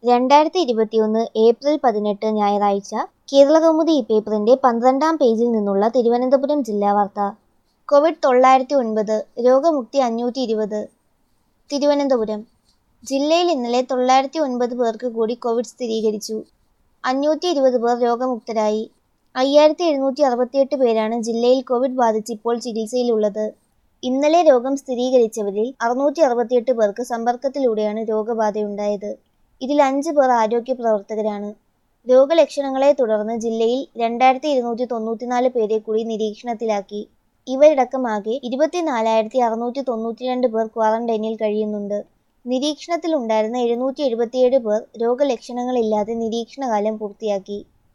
രണ്ടായിരത്തി ഇരുപത്തിയൊന്ന് ഏപ്രിൽ പതിനെട്ട് ഞായറാഴ്ച കേരളകൗമുദി ഈ പേപ്പറിന്റെ പന്ത്രണ്ടാം പേജിൽ നിന്നുള്ള തിരുവനന്തപുരം ജില്ലാ വാർത്ത കോവിഡ് തൊള്ളായിരത്തി ഒൻപത് രോഗമുക്തി അഞ്ഞൂറ്റി ഇരുപത് തിരുവനന്തപുരം ജില്ലയിൽ ഇന്നലെ തൊള്ളായിരത്തി ഒൻപത് പേർക്ക് കൂടി കോവിഡ് സ്ഥിരീകരിച്ചു അഞ്ഞൂറ്റി ഇരുപത് പേർ രോഗമുക്തരായി അയ്യായിരത്തി എഴുന്നൂറ്റി അറുപത്തിയെട്ട് പേരാണ് ജില്ലയിൽ കോവിഡ് ബാധിച്ച് ഇപ്പോൾ ചികിത്സയിലുള്ളത് ഇന്നലെ രോഗം സ്ഥിരീകരിച്ചവരിൽ അറുന്നൂറ്റി അറുപത്തിയെട്ട് പേർക്ക് സമ്പർക്കത്തിലൂടെയാണ് രോഗബാധയുണ്ടായത് ഇതിൽ അഞ്ച് പേർ ആരോഗ്യ പ്രവർത്തകരാണ് രോഗലക്ഷണങ്ങളെ തുടർന്ന് ജില്ലയിൽ രണ്ടായിരത്തി ഇരുന്നൂറ്റി തൊണ്ണൂറ്റിനാല് പേരെ കൂടി നിരീക്ഷണത്തിലാക്കി ഇവരടക്കം ആകെ ഇരുപത്തിനാലായിരത്തി അറുന്നൂറ്റി തൊണ്ണൂറ്റിരണ്ട് പേർ ക്വാറന്റൈനിൽ കഴിയുന്നുണ്ട് നിരീക്ഷണത്തിലുണ്ടായിരുന്ന എഴുന്നൂറ്റി എഴുപത്തിയേഴ് പേർ രോഗലക്ഷണങ്ങളില്ലാതെ നിരീക്ഷണകാലം പൂർത്തിയാക്കി